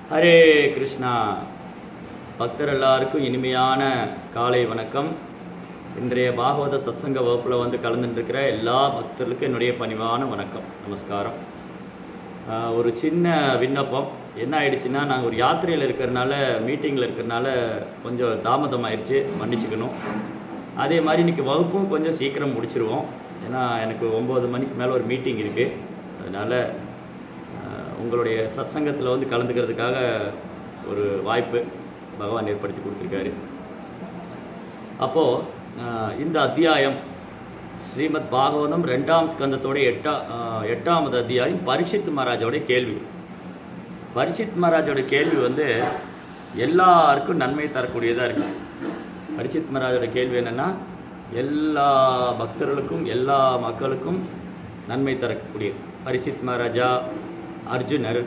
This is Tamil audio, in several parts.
ஹரே கிருஷ்ணா பக்தர் எல்லாருக்கும் இனிமையான காலை வணக்கம் இன்றைய பாகவத சத்சங்க வகுப்பில் வந்து கலந்துட்டுருக்கிற எல்லா பக்தர்களுக்கும் என்னுடைய பணிவான வணக்கம் நமஸ்காரம் ஆஹ் ஒரு சின்ன விண்ணப்பம் என்ன ஆயிடுச்சுன்னா நாங்கள் ஒரு யாத்திரையில் இருக்கிறனால மீட்டிங்கில் இருக்கிறனால கொஞ்சம் தாமதம் ஆயிடுச்சு மன்னிச்சுக்கணும் அதே மாதிரி இன்னைக்கு வகுப்பும் கொஞ்சம் சீக்கிரம் முடிச்சிருவோம் ஏன்னா எனக்கு ஒம்பது மணிக்கு மேலே ஒரு மீட்டிங் இருக்குது அதனால் ஆஹ் உங்களுடைய சத்சங்கத்தில் வந்து கலந்துக்கிறதுக்காக ஒரு வாய்ப்பு பகவான் ஏற்படுத்தி கொடுத்துருக்காரு அப்போது இந்த அத்தியாயம் ஸ்ரீமத் பாகவதம் ரெண்டாம் ஸ்கந்தத்தோட எட்டா ஆஹ் எட்டாவது அத்தியாயம் பரீட்சித் மகாராஜோட கேள்வி பரீட்சித் மகாராஜோட கேள்வி வந்து எல்லாருக்கும் நன்மை தரக்கூடியதாக இருக்கு பரீட்சித் மகாராஜோட கேள்வி என்னென்னா எல்லா பக்தர்களுக்கும் எல்லா மக்களுக்கும் நன்மை தரக்கூடிய பரீட்சித் மகாராஜா அர்ஜுனர்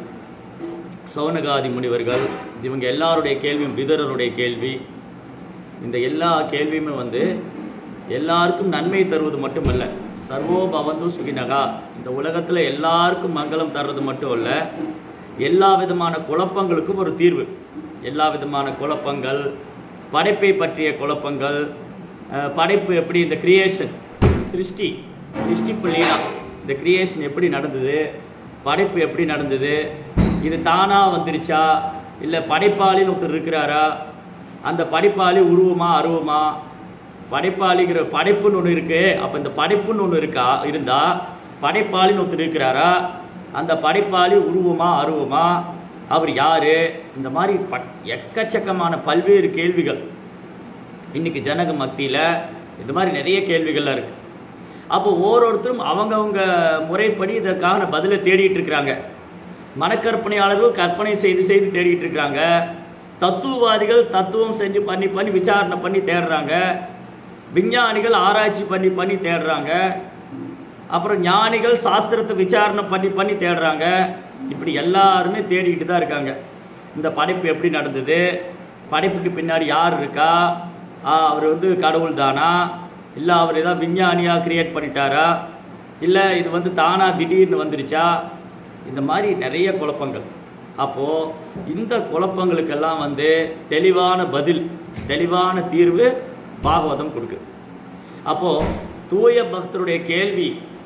சௌனகாதி முனிவர்கள் இவங்க எல்லாருடைய கேள்வியும் விதரருடைய கேள்வி இந்த எல்லா கேள்வியுமே வந்து எல்லாருக்கும் நன்மை தருவது மட்டுமல்ல சர்வோ பவந்து சுகினகா இந்த உலகத்தில் எல்லாருக்கும் மங்களம் தர்றது மட்டும் இல்லை எல்லா விதமான குழப்பங்களுக்கும் ஒரு தீர்வு எல்லா விதமான குழப்பங்கள் படைப்பை பற்றிய குழப்பங்கள் அஹ், படைப்பு எப்படி இந்த கிரியேஷன் சிருஷ்டி சிருஷ்டிப்பு லீலா இந்த கிரியேஷன் எப்படி நடந்தது படைப்பு எப்படி நடந்தது இது தானாக வந்துருச்சா இல்லை படைப்பாளின்னு ஒருத்தர் இருக்கிறாரா அந்த படைப்பாளி உருவமா அருவமா படைப்பாளிங்கிற படைப்புன்னு ஒன்று இருக்கு அப்போ இந்த படைப்புன்னு ஒன்று இருக்கா இருந்தா படைப்பாளின்னு ஒருத்தர் இருக்கிறாரா அந்த படைப்பாளி உருவமா அருவமா அவர் யாரு இந்த மாதிரி ப எக்கச்சக்கமான பல்வேறு கேள்விகள் இன்னைக்கு ஜனக மத்தியில் இந்த மாதிரி நிறைய கேள்விகள்லாம் இருக்கு அப்போ ஓரொருத்தரும் அவங்கவங்க முறைப்படி இதற்கான பதிலை தேடிட்டு இருக்கிறாங்க மனக்கற்பனையாளர்கள் கற்பனை செய்து செய்து தேடிட்டு இருக்கிறாங்க தத்துவவாதிகள் தத்துவம் செஞ்சு பண்ணி பண்ணி விசாரணை பண்ணி தேடுறாங்க விஞ்ஞானிகள் ஆராய்ச்சி பண்ணி பண்ணி தேடுறாங்க அப்புறம் ஞானிகள் சாஸ்திரத்தை விசாரணை பண்ணி பண்ணி தேடுறாங்க இப்படி எல்லாருமே தேடிக்கிட்டு தான் இருக்காங்க இந்த படைப்பு எப்படி நடந்தது படைப்புக்கு பின்னாடி யார் இருக்கா ஆ, அவர் வந்து கடவுள் தானா இல்லை அவர் ஏதாவது விஞ்ஞானியாக கிரியேட் பண்ணிட்டாரா இல்லை இது வந்து தானாக திடீர்னு வந்துருச்சா இந்த மாதிரி நிறைய குழப்பங்கள் அப்போது இந்த குழப்பங்களுக்கெல்லாம் வந்து தெளிவான பதில் தெளிவான தீர்வு பாகவதம் கொடுக்குது அப்போது தூய பக்தருடைய கேள்வி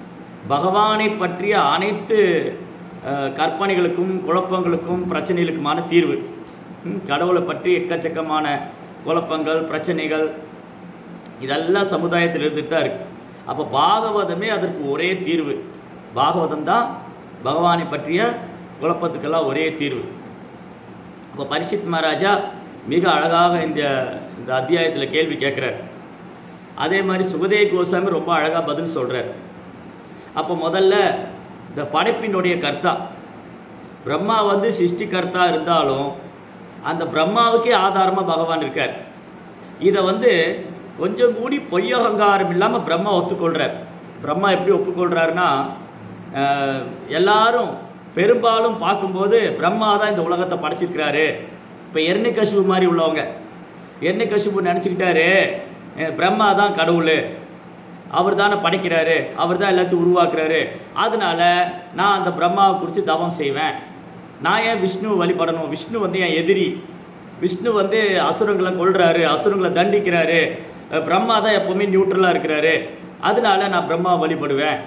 பகவானை பற்றிய அனைத்து அஹ், கற்பனைகளுக்கும் குழப்பங்களுக்கும் பிரச்சனைகளுக்குமான தீர்வு ம், கடவுளை பற்றி எக்கச்சக்கமான குழப்பங்கள் பிரச்சனைகள் இதெல்லாம் சமுதாயத்தில் இருந்துட்டு தான் இருக்கு அப்போ பாகவதமே அதற்கு ஒரே தீர்வு பாகவதம் தான் பகவானை பற்றிய குழப்பத்துக்கெல்லாம் ஒரே தீர்வு அப்போ பரிசித் மகாராஜா மிக அழகாக இந்த இந்த அத்தியாயத்தில் கேள்வி கேட்குறார் அதே மாதிரி சுகதே கோசாமி ரொம்ப அழகாக பதில் சொல்கிறார் அப்போ முதல்ல இந்த படைப்பினுடைய கர்த்தா பிரம்மா வந்து சிருஷ்டிகர்த்தா இருந்தாலும் அந்த பிரம்மாவுக்கே ஆதாரமாக பகவான் இருக்கார் இதை வந்து கொஞ்சம் கூடி பொய்யகங்காரம் இல்லாமல் பிரம்மா ஒத்துக்கொள்கிறார் பிரம்மா எப்படி ஒப்புக்கொள்கிறாருன்னா அஹ், எல்லாரும் பெரும்பாலும் பார்க்கும்போது பிரம்மா தான் இந்த உலகத்தை படைச்சிருக்கிறாரு இப்போ எர்ணிகசுபு மாதிரி உள்ளவங்க எர்ணிகசுபு நினச்சிக்கிட்டாரு அஹ், பிரம்மா தான் கடவுள் அவர் தானே படைக்கிறாரு அவர் தான் எல்லாத்தையும் உருவாக்குறாரு அதனால நான் அந்த பிரம்மாவை குறித்து தவம் செய்வேன் நான் ஏன் விஷ்ணுவை வழிபடணும் விஷ்ணு வந்து என் எதிரி விஷ்ணு வந்து அசுரங்களை கொல்றாரு அசுரங்களை தண்டிக்கிறாரு அஹ் பிரம்மா தான் எப்பவுமே நியூட்ரலாக இருக்கிறாரு அதனால நான் பிரம்மாவை வழிபடுவேன்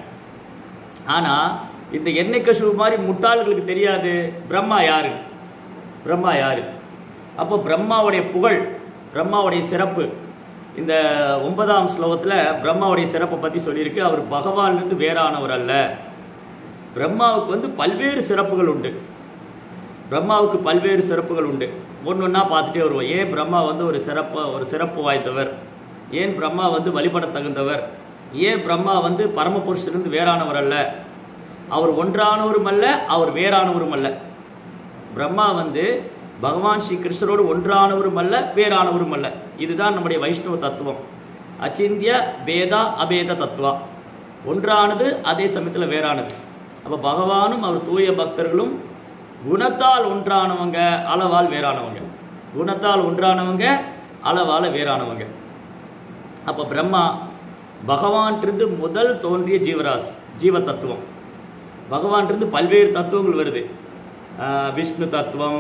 ஆனால் இந்த எண்ணெய் கசுவு மாதிரி முட்டாள்களுக்கு தெரியாது பிரம்மா யாரு பிரம்மா யாரு அப்போ பிரம்மாவுடைய புகழ் பிரம்மாவுடைய சிறப்பு இந்த ஒன்பதாம் ஸ்லோகத்தில் பிரம்மாவுடைய சிறப்பை பற்றி சொல்லியிருக்கு அவர் பகவான்லேருந்து வேறானவர் அல்ல பிரம்மாவுக்கு வந்து பல்வேறு சிறப்புகள் உண்டு பிரம்மாவுக்கு பல்வேறு சிறப்புகள் உண்டு ஒன்று ஒன்றா பார்த்துட்டே வருவோம் ஏன் பிரம்மா வந்து ஒரு சிறப்பு ஒரு சிறப்பு வாய்ந்தவர் ஏன் பிரம்மா வந்து வழிபட தகுந்தவர் ஏன் பிரம்மா வந்து பரமபுருஷனிலிருந்து வேறானவர் அல்ல அவர் ஒன்றானவரும் அல்ல அவர் வேறானவரும் அல்ல பிரம்மா வந்து பகவான் ஸ்ரீ கிருஷ்ணரோடு ஒன்றானவரும் அல்ல வேறானவரும் அல்ல இதுதான் நம்முடைய வைஷ்ணவ தத்துவம் அச்சிந்திய பேதா அபேத தத்துவா ஒன்றானது அதே சமயத்தில் வேறானது அப்போ பகவானும் அவர் தூய பக்தர்களும் குணத்தால் ஒன்றானவங்க அளவால் வேறானவங்க குணத்தால் ஒன்றானவங்க அளவால் வேறானவங்க அப்போ பிரம்மா பகவான்கிட்டருந்து முதல் தோன்றிய ஜீவராசி ஜீவ தத்துவம் பகவான்கிட்டருந்து பல்வேறு தத்துவங்கள் வருது ஆஹ் விஷ்ணு தத்துவம்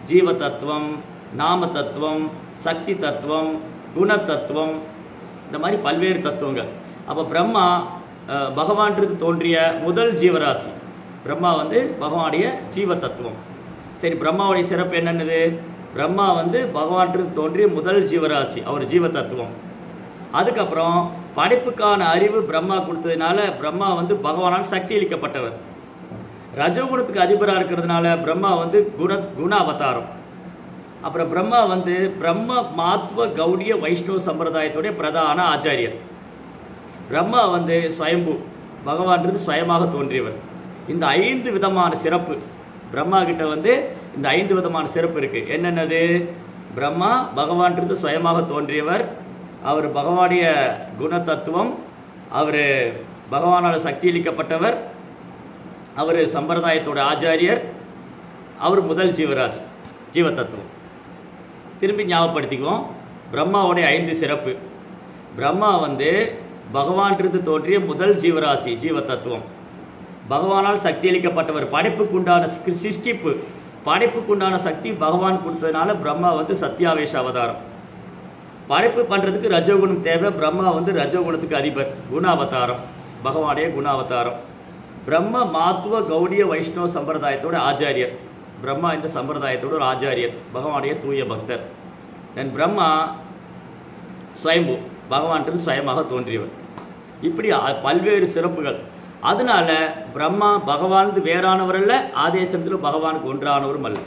ஜீவ தத்துவம் நாம தத்துவம் சக்தி தத்துவம் குண தத்துவம் இந்த மாதிரி பல்வேறு தத்துவங்கள் அப்போ பிரம்மா அஹ், பகவான்றது தோன்றிய முதல் ஜீவராசி பிரம்மா வந்து பகவானுடைய ஜீவ தத்துவம் சரி பிரம்மாவுடைய சிறப்பு என்னென்னது பிரம்மா வந்து பகவான்றது தோன்றிய முதல் ஜீவராசி அவர் ஜீவ தத்துவம் அதுக்கப்புறம் படைப்புக்கான அறிவு பிரம்மா கொடுத்ததுனால பிரம்மா வந்து பகவானால் சக்தி அளிக்கப்பட்டவர் ரஜோகுணத்துக்கு அதிபராக இருக்கிறதுனால பிரம்மா வந்து குண குண அவதாரம் அப்புறம் பிரம்மா வந்து பிரம்ம மாத்வ கௌடிய வைஷ்ணவ சம்பிரதாயத்துடைய பிரதான ஆச்சாரியர் பிரம்மா வந்து ஸ்வயம்பு பகவான்றது சுயமாக தோன்றியவர் இந்த ஐந்து விதமான சிறப்பு பிரம்மா கிட்ட வந்து இந்த ஐந்து விதமான சிறப்பு இருக்கு என்னென்னது பிரம்மா பகவான்றது சுயமாக தோன்றியவர் அவர் பகவானுடைய குண தத்துவம் அவர் பகவானால் சக்தியளிக்கப்பட்டவர் அவர் சம்பிரதாயத்தோட ஆச்சாரியர் அவர் முதல் ஜீவராசி ஜீவ தத்துவம் திரும்பி ஞாபகப்படுத்திக்குவோம் பிரம்மாவுடைய ஐந்து சிறப்பு பிரம்மா வந்து பகவான்றது தோன்றிய முதல் ஜீவராசி ஜீவ தத்துவம் பகவானால் சக்தி அளிக்கப்பட்டவர் படைப்புக்குண்டான சி- சிருஷ்டிப்பு படைப்புக்குண்டான சக்தி பகவான் கொடுத்ததுனால பிரம்மா வந்து சத்தியாவேஷ அவதாரம் படைப்பு பண்றதுக்கு ரஜோகுணம் தேவை பிரம்மா வந்து ரஜோகுணத்துக்கு அதிபர் குண அவதாரம் பகவானுடைய குண அவதாரம் பிரம்ம மாத்துவ கௌடிய வைஷ்ணவ சம்பிரதாயத்தோட ஆச்சாரியர் பிரம்மா இந்த சம்பிரதாயத்தோட ஒரு ஆச்சாரியர் பகவானுடைய தூய பக்தர் தென் பிரம்மா ஸ்வயம்பு பகவான்றது சுயமாக தோன்றியவர் இப்படி அ- பல்வேறு சிறப்புகள் அதனால பிரம்மா பகவானது வேறானவர் அல்ல ஆதேசத்தில் பகவானுக்கு ஒன்றானவரும் அல்ல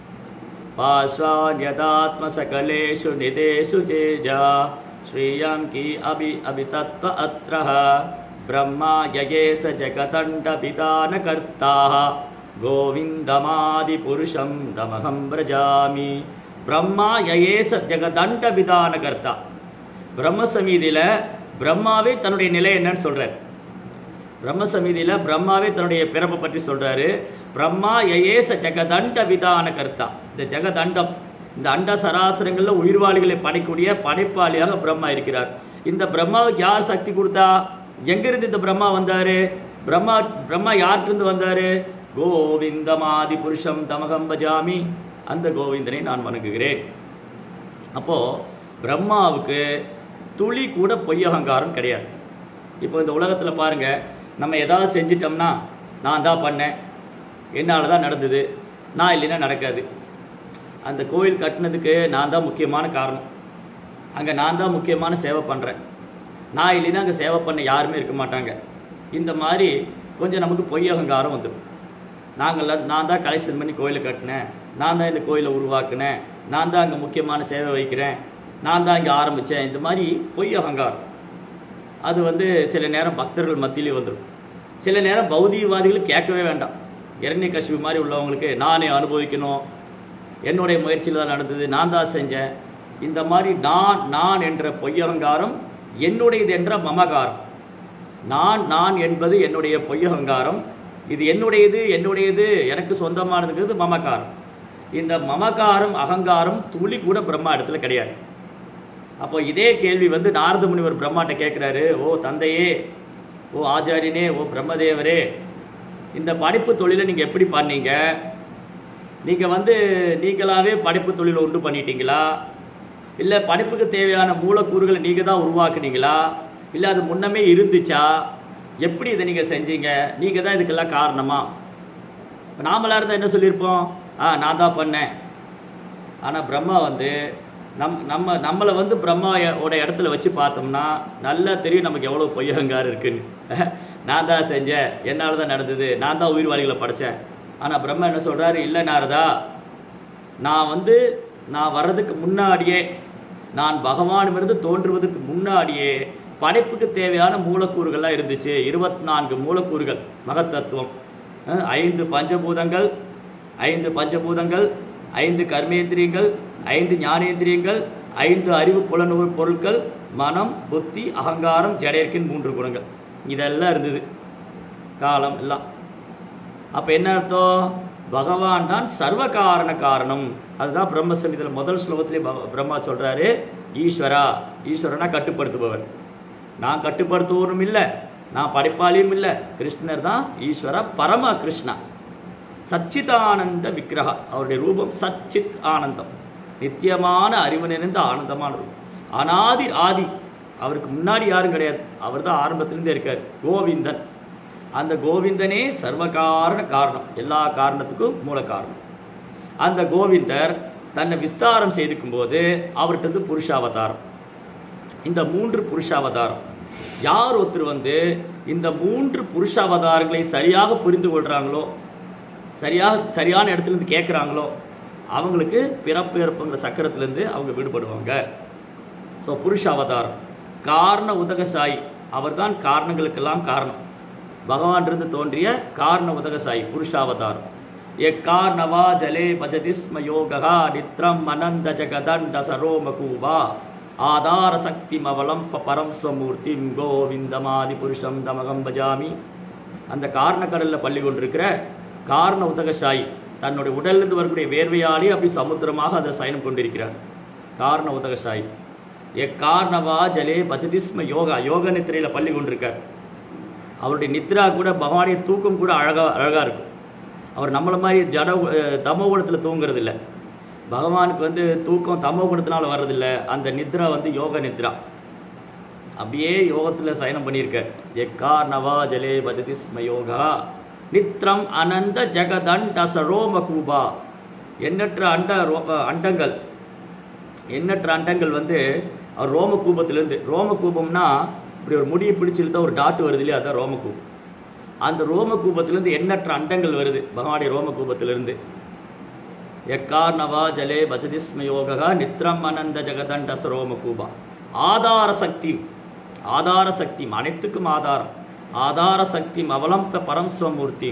पाश्वान्यदात्म सकलेषु निदेषु जेजा श्रियं की अभि अभितत्व अत्रः ब्रह्मा यये स जगदण्डपितानकर्ताः गोविन्दमादिपुरुषं दमहं व्रजामि பிரம்மா யயேச ஜெகதண்ட விதானகர்த்தா பிரம்ம சமீதியில பிரம்மாவே தன்னுடைய நிலை என்னன்னு சொல்றார் பிரம்ம சமீதியில பிரம்மாவே தன்னுடைய பிறப்பை பற்றி சொல்றாரு பிரம்மா யயேச ஜெகதண்ட விதான கர்த்தா இந்த ஜெகதண்டம் இந்த அண்ட சராசரங்கள்ல உயிர்வாளிகளை படைக்கூடிய படைப்பாளியாக பிரம்மா இருக்கிறார் இந்த பிரம்மாவுக்கு யார் சக்தி கொடுத்தா எங்கிருந்து இந்த பிரம்மா வந்தாரு பிரம்மா பிரம்மா யார்கிட்ட வந்தாரு கோவிந்தமாதி புருஷம் தமகம் பஜாமி அந்த கோவிந்தனை நான் வணங்குகிறேன் அப்போ பிரம்மாவுக்கு துளி கூட பொய் அகங்காரம் கிடையாது இப்போ இந்த உலகத்தில் பாருங்க நம்ம ஏதாவது செஞ்சிட்டோம்னா நான் தான் பண்ணேன் என்னால் தான் நடந்தது நான் இல்லைன்னா நடக்காது அந்த கோயில் கட்டினதுக்கு நான் தான் முக்கியமான காரணம் அங்கே நான் தான் முக்கியமான சேவை பண்ணுறேன் நான் இல்லைன்னா அங்கே சேவை பண்ண யாருமே இருக்க மாட்டாங்க இந்த மாதிரி கொஞ்சம் நமக்கு பொய் அகங்காரம் வந்துடும் நாங்கள் நான் தான் கலெக்ஷன் பண்ணி கோயிலை கட்டினேன் நான் தான் இந்த கோயிலை உருவாக்குனேன் நான் தான் அங்கே முக்கியமான சேவை வைக்கிறேன் நான் தான் இங்கே ஆரம்பித்தேன் இந்த மாதிரி பொய் அகங்காரம் அது வந்து சில நேரம் பக்தர்கள் மத்தியிலே வந்துடும் சில நேரம் பௌதிகவாதிகள் கேட்கவே வேண்டாம் இரண்ய கசிவு மாதிரி உள்ளவங்களுக்கு நானே அனுபவிக்கணும் என்னுடைய முயற்சியில் தான் நடந்தது நான் தான் செஞ்சேன் இந்த மாதிரி நான் நான் என்ற பொய்யகங்காரம் என்னுடையது என்ற மமகாரம் நான் நான் என்பது என்னுடைய பொய்யகங்காரம் இது என்னுடையது என்னுடையது எனக்கு சொந்தமானதுங்கிறது மமகாரம் இந்த மமகாரம் அகங்காரம் துளி கூட பிரம்மா இடத்துல கிடையாது அப்போ இதே கேள்வி வந்து நாரத முனிவர் பிரம்மாட்ட கேட்குறாரு ஓ தந்தையே ஓ ஆச்சாரியனே ஓ பிரம்மதேவரே இந்த படைப்பு தொழிலை நீங்கள் எப்படி பண்ணீங்க நீங்கள் வந்து நீங்களாவே படைப்பு தொழிலை உண்டு பண்ணிட்டீங்களா இல்லை படைப்புக்கு தேவையான மூலக்கூறுகளை நீங்கள் தான் உருவாக்குனீங்களா இல்லை அது முன்னமே இருந்துச்சா எப்படி இதை நீங்கள் செஞ்சீங்க நீங்கள் தான் இதுக்கெல்லாம் காரணமா இப்போ நாமளாக இருந்தால் என்ன சொல்லியிருப்போம் ஆ நான் தான் பண்ணேன் ஆனால் பிரம்மா வந்து நம் நம்ம நம்மளை வந்து பிரம்மாவோட இடத்துல வச்சு பார்த்தோம்னா நல்லா தெரியும் நமக்கு எவ்வளோ பொய்யங்கார் இருக்குன்னு நான் தான் செஞ்சேன் என்னால் தான் நடந்தது நான் தான் உயிர்வாளிகளை படைச்சேன் ஆனால் பிரம்மா என்ன சொல்கிறாரு இல்லை நாரதா நான் வந்து நான் வர்றதுக்கு முன்னாடியே நான் பகவானிலிருந்து தோன்றுவதற்கு முன்னாடியே படைப்புக்கு தேவையான மூலக்கூறுகள்லாம் இருந்துச்சு இருபத்தி நான்கு மூலக்கூறுகள் மகத்தத்துவம் அஹ் ஐந்து பஞ்சபூதங்கள் ஐந்து பஞ்சபூதங்கள் ஐந்து கர்மேந்திரியங்கள் ஐந்து ஞானேந்திரியங்கள் ஐந்து அறிவு புலனுணர்வு பொருட்கள் மனம் புத்தி அகங்காரம் ஜடையர்க்கின் மூன்று குணங்கள் இதெல்லாம் இருந்தது காலம் எல்லாம் அப்போ என்ன அர்த்தம் பகவான் தான் சர்வ காரண காரணம் அதுதான் பிரம்ம சங்கீதத்தில் முதல் ஸ்லோகத்திலே பக- பிரம்மா சொல்றாரு ஈஸ்வரா ஈஸ்வரனா கட்டுப்படுத்துபவர் நான் கட்டுப்படுத்துவரும் இல்லை நான் படைப்பாளியும் இல்லை கிருஷ்ணர் தான் ஈஸ்வரா பரம கிருஷ்ணா சச்சிதானந்த விக்கிரகா அவருடைய ரூபம் சச்சித் ஆனந்தம் நித்தியமான அறிவு நிறைந்த ஆனந்தமான ரூபம் அனாதி ஆதி அவருக்கு முன்னாடி யாரும் கிடையாது அவர் தான் ஆரம்பத்திலிருந்தே இருக்கார் கோவிந்தன் அந்த கோவிந்தனே சர்வகாரண காரணம் எல்லா காரணத்துக்கும் மூல காரணம் அந்த கோவிந்தர் தன்னை விஸ்தாரம் செய்திருக்கும் போது அவர்கிட்ட இருந்து புருஷாவதாரம் இந்த மூன்று புருஷாவதாரம் யார் ஒருத்தர் வந்து இந்த மூன்று புருஷாவதாரங்களை சரியாக புரிந்து கொள்றாங்களோ சரியாக சரியான இடத்துல இருந்து கேட்குறாங்களோ அவங்களுக்கு பிறப்பு இறப்புங்கிற சக்கரத்திலேருந்து அவங்க விடுபடுவாங்க ஸோ புருஷ அவதாரம் காரண உதகசாயி அவர்தான் காரணங்களுக்கெல்லாம் காரணம் பகவான் இருந்து தோன்றிய காரண உதகசாயி புருஷாவதாரம் எக்கார்ணவா ஜலே பஜதிஸ்ம யோகா நித்ரம் அனந்த ஜகதண்ட சரோமகூவா ஆதார சக்தி மவலம் பரம் ஸ்வமூர்த்திம் கோவிந்தமாதி புருஷம் தமகம் பஜாமி அந்த காரண கடல்ல பள்ளி கொண்டிருக்கிற காரண உதகசாயி தன்னுடைய உடலிருந்து வரக்கூடிய வேர்வையாலே அப்படி சமுத்திரமாக அதை சயனம் கொண்டிருக்கிறார் காரண உதகசாயி எக்காரணவா ஜலே பஜதிஸ்ம யோகா யோக நித்திரையில பள்ளி கொண்டிருக்கார் அவருடைய நித்ரா கூட பகவானுடைய தூக்கம் கூட அழகா அழகா இருக்கும் அவர் நம்மள மாதிரி ஜட அஹ், தமோ குணத்தில் தூங்குறது இல்ல பகவானுக்கு வந்து தூக்கம் தமோ குணத்தினால வர்றதில்ல அந்த நித்ரா வந்து யோக நித்ரா அப்படியே யோகத்தில் சயனம் பண்ணியிருக்கார் எக்கார்ணவா ஜலே பஜதி ஸ்ம யோகா நித்ரம் அனந்த ஜெகதண்ட சரோம கூபா எண்ணற்ற அண்ட ரோ- அண்டங்கள் எண்ணற்ற அண்டங்கள் வந்து அவர் ரோம கூபத்திலேருந்து ரோம கூபம்னா இப்படி ஒரு முடியை பிடிச்சிருந்தா ஒரு டாட் வருது இல்லையா அதான் ரோம கூபம் அந்த ரோம கூபத்திலேருந்து எண்ணற்ற அண்டங்கள் வருது பகவானுடைய ரோம கூபத்திலிருந்து எக்கார்ணவா ஜலே பஜதிஸ்ம யோகா நித்ரம் அனந்த ஜெகதண்ட சரோம கூபா ஆதார சக்தி ஆதார சக்தி அனைத்துக்கும் ஆதாரம் ஆதார சக்தி அவலம்ப பரம்ஸ்வமூர்த்தி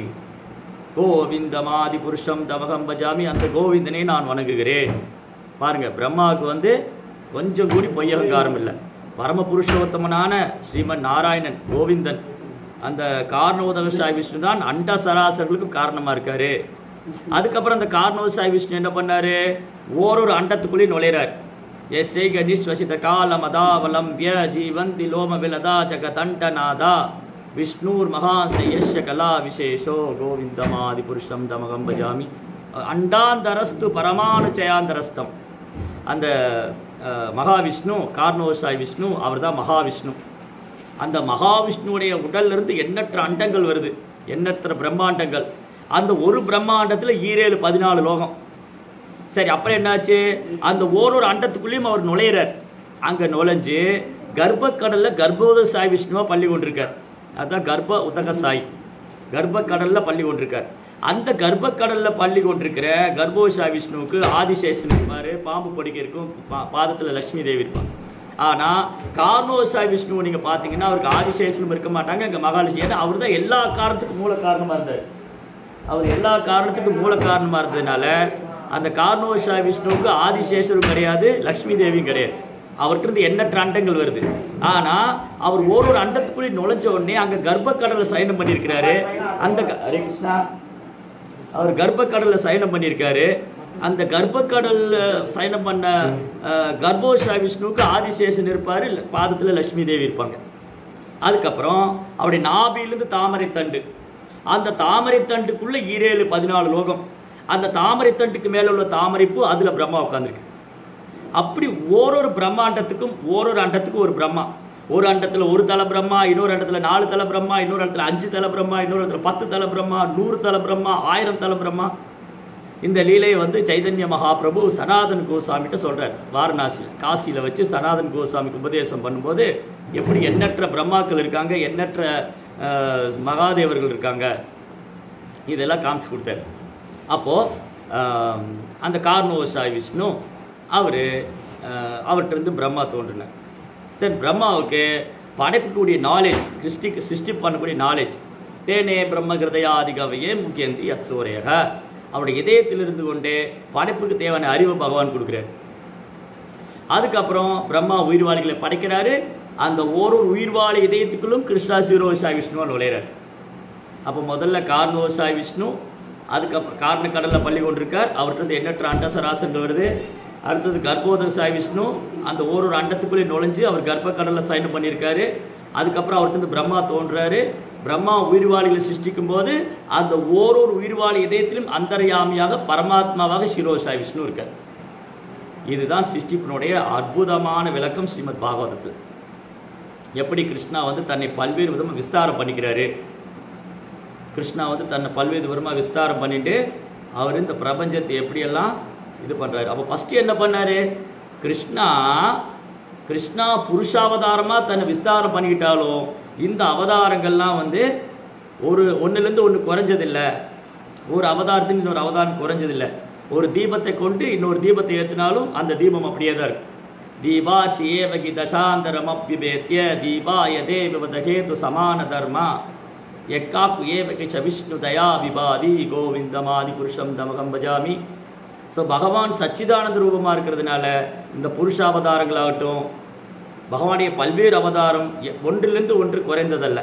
கோவிந்தமாதி புருஷம் தவகம் பஜாமி அந்த கோவிந்தனை நான் வணங்குகிறேன் பாருங்க பிரம்மாவுக்கு வந்து கொஞ்சம் கூடி பொய்யகங்காரம் இல்லை பரம புருஷோத்தமனான ஸ்ரீமன் நாராயணன் கோவிந்தன் அந்த காரணோதகசாய் விஷ்ணு தான் அண்ட சராசர்களுக்கும் காரணமா இருக்காரு அதுக்கப்புறம் அந்த காரணோதசாய் விஷ்ணு என்ன பண்ணாரு ஓரொரு அண்டத்துக்குள்ளேயும் நுழையிறார் எஸ்ஐ கணீஸ்வசித காலம் அதாவலம் விய ஜீவந்தி லோம விலதா ஜகதண்டநாதா விஷ்ணூர் மகாசயஸ்ய கலா விசேஷோ கோவிந்தமாதி புருஷம் தமகம் பஜாமி அண்டாந்தரஸ்து பரமானு ஜெயாந்தரஸ்தம் அந்த அஹ், மகாவிஷ்ணு கார்ணோசாய் விஷ்ணு அவர்தான் மகாவிஷ்ணு அந்த மகாவிஷ்ணுவுடைய உடல்ல இருந்து எண்ணற்ற அண்டங்கள் வருது எண்ணற்ற பிரம்மாண்டங்கள் அந்த ஒரு பிரம்மாண்டத்துல ஈரேழு பதினாலு லோகம் சரி அப்புறம் என்னாச்சு அந்த ஓரொரு அண்டத்துக்குள்ளேயும் அவர் நுழையிறார் அங்க நுழைஞ்சு கர்ப்பக்கடல்ல கர்ப்போத சாய் விஷ்ணுவா பள்ளி கொண்டிருக்கார் அதான் கர்ப்ப உதக சாய் கர்ப்பக்கடல்ல பள்ளி கொண்டிருக்கார் அந்த கர்ப்பக்கடல்ல பள்ளி கொண்டிருக்கிற கர்ப்போசாய் விஷ்ணுவுக்கு ஆதிசேஷன் இருப்பாரு பாம்பு படுக்கை இருக்கும் பா- பாதத்துல லட்சுமி தேவி இருப்பாங்க ஆனா கார்னோசாய் விஷ்ணுவை நீங்க பாத்தீங்கன்னா அவருக்கு ஆதிசேஷனும் இருக்க மாட்டாங்க அங்க மகாலட்சுமி ஏன்னா அவர் தான் எல்லா காரணத்துக்கும் மூல காரணமா இருந்தார் அவர் எல்லா காரணத்துக்கும் மூல காரணமா இருந்ததுனால அந்த கார்னோஷா விஷ்ணுவுக்கு ஆதிசேஷரும் கிடையாது லக்ஷ்மி தேவியும் கிடையாது அவர்கிட்ட இருந்து எண்ணற்ற அண்டங்கள் வருது ஆனா அவர் ஒரு ஒரு அண்டத்துக்குள்ளே நுழைஞ்ச உடனே அங்க கர்ப்பக்கடலை சயனம் பண்ணியிருக்கிறாரு அந்த க- ஹரே கிருஷ்ணா அவர் கர்ப்பக்கடல்ல சயனம் பண்ணியிருக்காரு அந்த கர்ப்பக்கடல்ல சயனம் பண்ண அஹ், கர்ப்போஷா விஷ்ணுவுக்கு ஆதிசேஷன் இருப்பாரு இல்ல- பாதத்துல லட்சுமி தேவி இருப்பாங்க அதுக்கப்புறம் அவருடைய நாபிலிருந்து தாமரை தண்டு அந்த தாமரை தண்டுக்குள்ள ஈரேழு பதினாலு லோகம் அந்த தாமரை தண்டுக்கு மேல உள்ள தாமரைப்பூ அதுல பிரம்மா உட்காந்துருக்கு அப்படி ஓரொரு பிரம்மாண்டத்துக்கும் ஓரொரு அண்டத்துக்கும் ஒரு பிரம்மா ஒரு அண்டத்துல ஒரு தல பிரம்மா இன்னொரு இடத்துல நாலு தல பிரம்மா இன்னொரு இடத்துல அஞ்சு தல பிரம்மா இன்னொரு இடத்துல பத்து தல பிரம்மா நூறு தல பிரம்மா ஆயிரம் தல பிரம்மா இந்த லீலையை வந்து சைதன்ய மகாபிரபு சனாதன் கோசாமிகிட்ட சொல்றார் வாரணாசி காசியில வச்சு சனாதன் கோசாமிக்கு உபதேசம் பண்ணும்போது எப்படி எண்ணற்ற பிரம்மாக்கள் இருக்காங்க எண்ணற்ற அஹ், மகாதேவர்கள் இருக்காங்க இதெல்லாம் காமிச்சு கொடுத்தாரு அப்போ ஆம், அந்த கார்னோசாய் விஷ்ணு அவர் அவர்கிட்ட இருந்து பிரம்மா தோன்றினார் தென் பிரம்மாவுக்கு படைக்கக்கூடிய நாலேஜ் சிருஷ்டிக்கு சிருஷ்டி பண்ணக்கூடிய நாலேஜ் தேனே பிரம்ம கிருதயாதிகவையே முக்கியந்தி அத்சூரையக அவருடைய இதயத்தில் இருந்து கொண்டே படைப்புக்கு தேவையான அறிவை பகவான் கொடுக்குறார் அதுக்கப்புறம் பிரம்மா உயிர்வாளிகளை படைக்கிறாரு அந்த ஒரு உயிர்வாளி இதயத்துக்குள்ளும் கிருஷ்ணா சிரோசாய் விஷ்ணுவா நுழையிறார் அப்போ முதல்ல கார்னோசாய் விஷ்ணு அதுக்கப்புறம் காரண கடலில் பள்ளி கொண்டிருக்கார் அவர்கிட்ட இருந்து எண்ணற்ற அண்டசராசங்கள் வருது அடுத்தது கர்ப்போதர சாய் விஷ்ணு அந்த ஓரொரு அண்டத்துக்குள்ளே நுழைஞ்சு அவர் கர்ப்ப கடலில் சயனம் பண்ணியிருக்காரு அதுக்கப்புறம் அவர்கிட்ட இருந்து பிரம்மா தோன்றாரு பிரம்மா உயிர்வாளிகளை சிருஷ்டிக்கும் போது அந்த ஓரொரு உயிர்வாளி இதயத்திலும் அந்தர்யாமியாக பரமாத்மாவாக சிரோஷா விஷ்ணு இருக்கார் இதுதான் சிருஷ்டிப்பினுடைய அற்புதமான விளக்கம் ஸ்ரீமத் பாகவதத்தில் எப்படி கிருஷ்ணா வந்து தன்னை பல்வேறு விதமாக விஸ்தாரம் பண்ணிக்கிறாரு கிருஷ்ணா வந்து தன்னை பல்வேறு விதமாக விஸ்தாரம் பண்ணிட்டு அவர் இந்த பிரபஞ்சத்தை எப்படியெல்லாம் இது பண்ணுறாரு அப்போ ஃபஸ்ட்டு என்ன பண்ணாரு கிருஷ்ணா கிருஷ்ணா புருஷாவதாரமாக தன்னை விஸ்தாரம் பண்ணிக்கிட்டாலும் இந்த அவதாரங்கள்லாம் வந்து ஒரு ஒன்றுலேருந்து ஒன்று குறைஞ்சதில்லை ஒரு அவதாரத்துக்கு இன்னொரு அவதாரம் குறைஞ்சதில்லை ஒரு தீபத்தை கொண்டு இன்னொரு தீபத்தை ஏற்றினாலும் அந்த தீபம் அப்படியே தான் இருக்கும் தீபாஷி ஏவகி தசாந்தரமப்பிபேத்திய தீபாய தேவதகேது சமான தர்மா எக்காப்பு ஏவகி ச விஷ்ணு தயா விபாதி கோவிந்தமாதி புருஷம் தமகம் பஜாமி ஸோ பகவான் சச்சிதானந்த ரூபமாக இருக்கிறதுனால இந்த புருஷ அவதாரங்களாகட்டும் பகவானுடைய பல்வேறு அவதாரம் எ- ஒன்றிலிருந்து ஒன்று குறைந்ததல்ல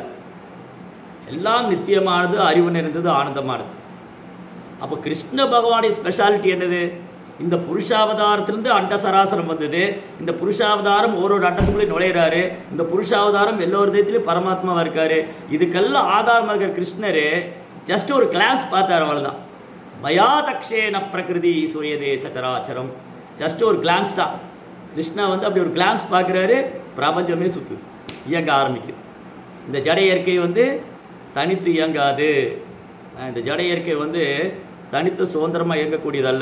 எல்லாம் நித்தியமானது அறிவு நிறைந்தது ஆனந்தமானது அப்போ கிருஷ்ண பகவானுடைய ஸ்பெஷாலிட்டி என்னது இந்த புருஷாவதாரத்திலிருந்து அண்ட சராசரம் வந்தது இந்த புருஷாவதாரம் ஒரு ஒரு அண்டத்துக்குள்ளே நுழையிறாரு இந்த புருஷாவதாரம் எல்லோரு விதத்திலையும் பரமாத்மாவா இருக்காரு இதுக்கெல்லாம் ஆதாரமாக இருக்கிற கிருஷ்ணர் ஜஸ்ட் ஒரு கிளாஸ் பார்த்தாரு அவ்வளவுதான் மயா தக்ஷேன பிரகிருதி சூரியதே சச்சராச்சரம் ஜஸ்ட் ஒரு கிளான்ஸ் தான் கிருஷ்ணா வந்து அப்படி ஒரு கிளான்ஸ் பார்க்குறாரு பிரபஞ்சமே சுத்து இயங்க ஆரம்பிக்குது இந்த ஜட இயற்கை வந்து தனித்து இயங்காது அஹ் இந்த ஜட இயற்கை வந்து தனித்து சுதந்திரமாக இயங்கக்கூடியதல்ல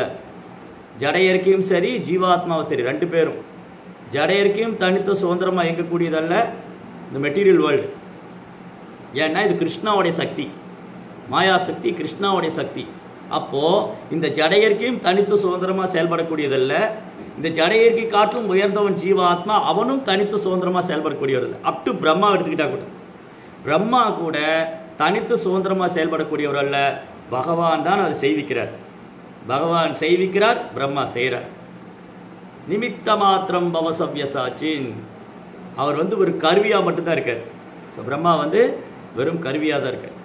ஜட இயற்கையும் சரி ஜீவாத்மாவும் சரி ரெண்டு பேரும் ஜட இயற்கையும் தனித்து சுதந்திரமாக இயங்கக்கூடியதல்ல இந்த மெட்டீரியல் வேர்ல்டு ஏன்னா இது கிருஷ்ணாவுடைய சக்தி மாயா சக்தி கிருஷ்ணாவுடைய சக்தி அப்போ இந்த ஜட இயற்கையும் தனித்து சுதந்திரமாக செயல்படக்கூடியதல்ல இந்த ஜட இயற்கை காட்டிலும் உயர்ந்தவன் ஜீவாத்மா அவனும் தனித்து சுதந்திரமாக செயல்படக்கூடியவர் அப் டு பிரம்மா எடுத்துக்கிட்டா கூட பிரம்மா கூட தனித்து சுதந்திரமாக செயல்படக்கூடியவர் அல்ல பகவான் தான் அதை செய்விக்கிறார் பகவான் செய்விக்கிறார் பிரம்மா செய்கிறார் நிமித்த மாத்திரம் பவசவ்யசாச்சின் அவர் வந்து ஒரு கருவியாக மட்டும்தான் இருக்கார் ஸோ பிரம்மா வந்து வெறும் கருவியாக தான் இருக்கார்